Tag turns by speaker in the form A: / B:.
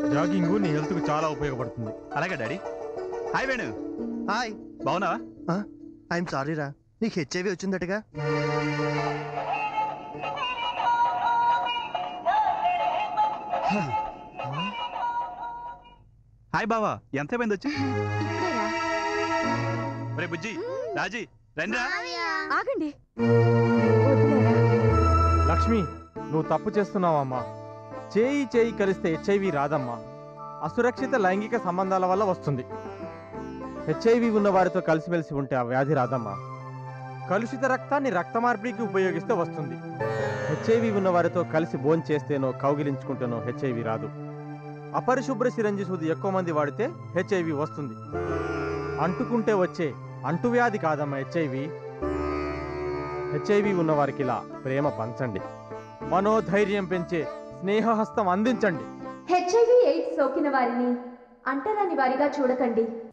A: jogging నీ health కు చాలా ఉపయోగపడుతుంది
B: అలాగే డాడీ హాయ్ వేణు
C: హాయ్
B: బాగున్నావా
C: ఐఎమ్ సారీ రా నీకు హెచ్ఐవి వచ్చిందటగా
B: హాయ్ బావా ఎంత అయిపోయింది వచ్చి రే బుజ్జి రాజీ రండిరా
D: ఆగండి
A: లక్ష్మి నువ్వు తప్పు చేస్తున్నావమ్మా చేయి చేయి కలిస్తే హెచ్ఐవి రాదమ్మా అసురక్షిత లైంగిక సంబంధాల వల్ల వస్తుంది హెచ్ఐవి ఉన్న వారితో కలిసిమెలిసి ఉంటే ఆ వ్యాధి రాదమ్మా కలుషిత రక్తాన్ని రక్త మార్పిడికి ఉపయోగిస్తే వస్తుంది హెచ్ఐవి ఉన్న వారితో కలిసి భోంచేస్తేనో చేస్తేనో కౌగిలించుకుంటేనో హెచ్ఐవి రాదు అపరిశుభ్ర సిరంజి సూది ఎక్కువ మంది వాడితే హెచ్ఐవి వస్తుంది అంటుకుంటే వచ్చే అంటువ్యాధి కాదమ్మా హెచ్ఐవి హెచ్ఐవి ఉన్న వారికి ఇలా ప్రేమ పంచండి మనోధైర్యం పెంచే స్నేహహస్తం అందించండి
D: హెచ్ఐవి ఎయిడ్స్ సోకిన వారిని అంటరాని వారిగా చూడకండి